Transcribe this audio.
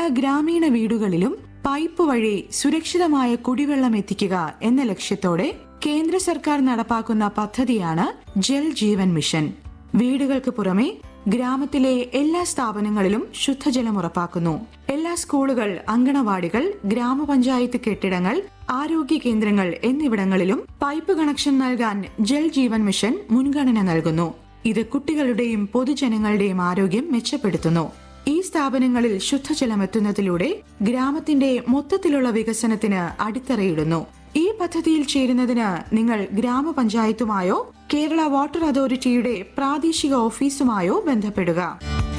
എല്ലാ ഗ്രാമീണ വീടുകളിലും പൈപ്പ് വഴി സുരക്ഷിതമായ കുടിവെള്ളം എത്തിക്കുക എന്ന ലക്ഷ്യത്തോടെ കേന്ദ്ര സർക്കാർ നടപ്പാക്കുന്ന പദ്ധതിയാണ് ജൽ ജീവൻ മിഷൻ വീടുകൾക്ക് പുറമെ ഗ്രാമത്തിലെ എല്ലാ സ്ഥാപനങ്ങളിലും ശുദ്ധജലം ഉറപ്പാക്കുന്നു എല്ലാ സ്കൂളുകൾ അങ്കണവാടികൾ ഗ്രാമപഞ്ചായത്ത് കെട്ടിടങ്ങൾ ആരോഗ്യ കേന്ദ്രങ്ങൾ എന്നിവിടങ്ങളിലും പൈപ്പ് കണക്ഷൻ നൽകാൻ ജൽ ജീവൻ മിഷൻ മുൻഗണന നൽകുന്നു ഇത് കുട്ടികളുടെയും പൊതുജനങ്ങളുടെയും ആരോഗ്യം മെച്ചപ്പെടുത്തുന്നു ഈ സ്ഥാപനങ്ങളിൽ ശുദ്ധജലം എത്തുന്നതിലൂടെ ഗ്രാമത്തിന്റെ മൊത്തത്തിലുള്ള വികസനത്തിന് അടിത്തറയിടുന്നു ഈ പദ്ധതിയിൽ ചേരുന്നതിന് നിങ്ങൾ ഗ്രാമപഞ്ചായത്തുമായോ കേരള വാട്ടർ അതോറിറ്റിയുടെ പ്രാദേശിക ഓഫീസുമായോ ബന്ധപ്പെടുക